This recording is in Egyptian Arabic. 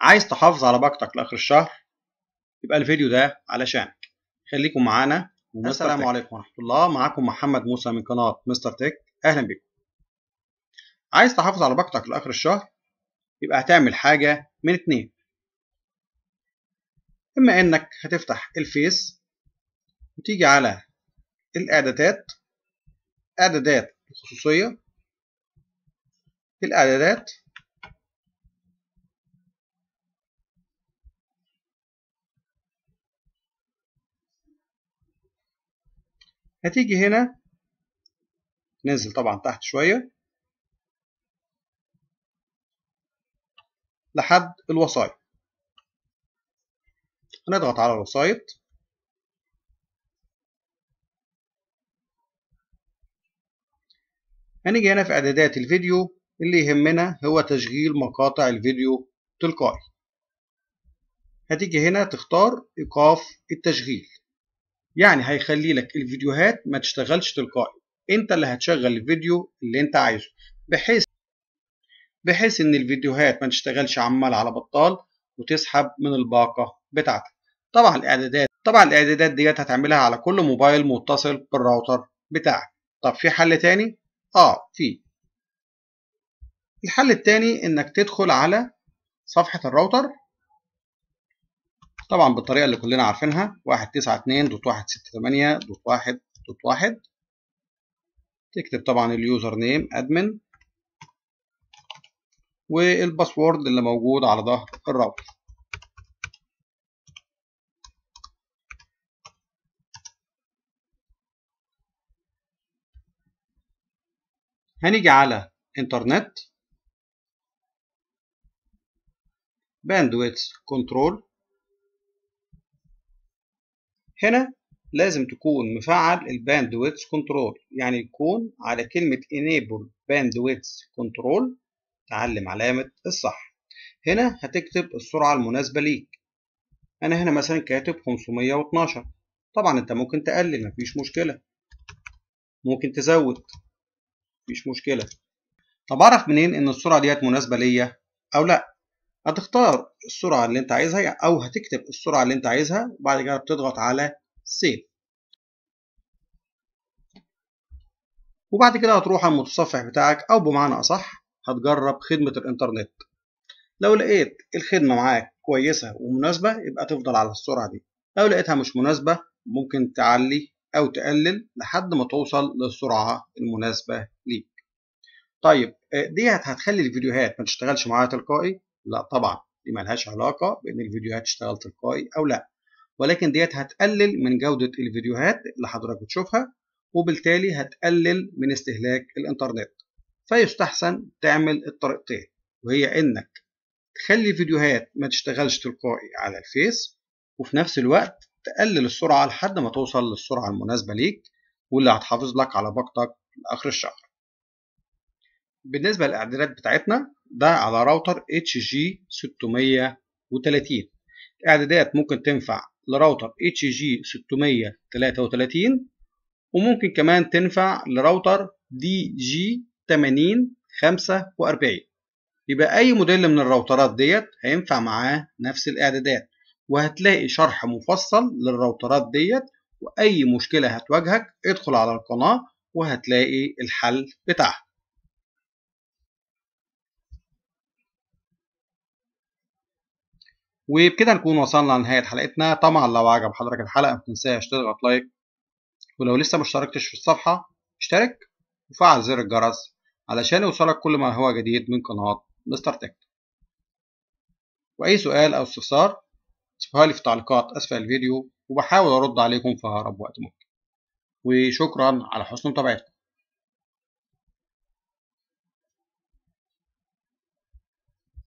عايز تحافظ على باقتك لاخر الشهر يبقى الفيديو ده علشانك خليكم معانا السلام عليكم ورحمه الله معاكم محمد موسى من قناه مستر تك اهلا بكم عايز تحافظ على باقتك لاخر الشهر يبقى هتعمل حاجه من اتنين اما انك هتفتح الفيس وتيجي على الاعدادات اعدادات الخصوصيه الاعدادات هتيجي هنا ننزل طبعا تحت شوية لحد الوسائط هنضغط على الوسائط هنيجي هنا في إعدادات الفيديو اللي يهمنا هو تشغيل مقاطع الفيديو تلقائي هتيجي هنا تختار إيقاف التشغيل يعني هيخلي لك الفيديوهات ما تشتغلش تلقائي انت اللي هتشغل الفيديو اللي انت عايزه بحيث بحيث ان الفيديوهات ما تشتغلش عمال على بطال وتسحب من الباقة بتاعتك طبعا الاعدادات طبعا الاعدادات ديت هتعملها على كل موبايل متصل بالراوتر بتاعك طب في حل تاني اه في الحل التاني انك تدخل على صفحة الراوتر طبعا بالطريقة اللي كلنا عارفينها 192.168.1.1 تكتب طبعا اليوزر نيم ادمن والباسورد اللي موجود على ظهر الراوتر هنيجي على انترنت باندويث كنترول هنا لازم تكون مفعل الباندويث كنترول يعني يكون على كلمة enable bandwidth control تعلم علامة الصح هنا هتكتب السرعة المناسبة ليك أنا هنا مثلا كاتب 512 طبعا أنت ممكن تقلل مفيش مشكلة ممكن تزود مفيش مشكلة طب أعرف منين إن السرعة ديت مناسبة ليا أو لأ هتختار السرعة اللي انت عايزها او هتكتب السرعة اللي انت عايزها وبعد كده بتضغط على سيف وبعد كده هتروح على المتصفح بتاعك او بمعنى اصح هتجرب خدمة الانترنت لو لقيت الخدمة معاك كويسة ومناسبة يبقى تفضل على السرعة دي لو لقيتها مش مناسبة ممكن تعلي او تقلل لحد ما توصل للسرعة المناسبة ليك طيب ديت هتخلي الفيديوهات ما تشتغلش معاها تلقائي لا طبعا دي ملهاش علاقة بإن الفيديوهات تشتغل تلقائي أو لا ولكن ديت هتقلل من جودة الفيديوهات اللي حضرتك بتشوفها وبالتالي هتقلل من استهلاك الإنترنت فيستحسن تعمل الطريقتين وهي إنك تخلي فيديوهات ما تشتغلش تلقائي على الفيس وفي نفس الوقت تقلل السرعة لحد ما توصل للسرعة المناسبة ليك واللي هتحافظ لك على باقتك لآخر الشهر بالنسبة للإعدادات بتاعتنا ده على راوتر HG630 الإعدادات ممكن تنفع لراوتر HG633 وممكن كمان تنفع لراوتر DG8045 يبقى أي موديل من الراوترات ديت هينفع معاه نفس الإعدادات وهتلاقي شرح مفصل للراوترات ديت وأي مشكلة هتواجهك ادخل على القناة وهتلاقي الحل بتاعها وبكده نكون وصلنا لنهاية حلقتنا طبعا لو عجب حضرتك الحلقة ما تنساش تضغط لايك ولو لسه ما اشتركتش في الصفحة اشترك وفعل زر الجرس علشان يوصلك كل ما هو جديد من قناة مستر تك وأي سؤال أو استفسار سيبوها لي في تعليقات أسفل الفيديو وبحاول أرد عليكم في أقرب وقت ممكن وشكرا على حسن متابعتكم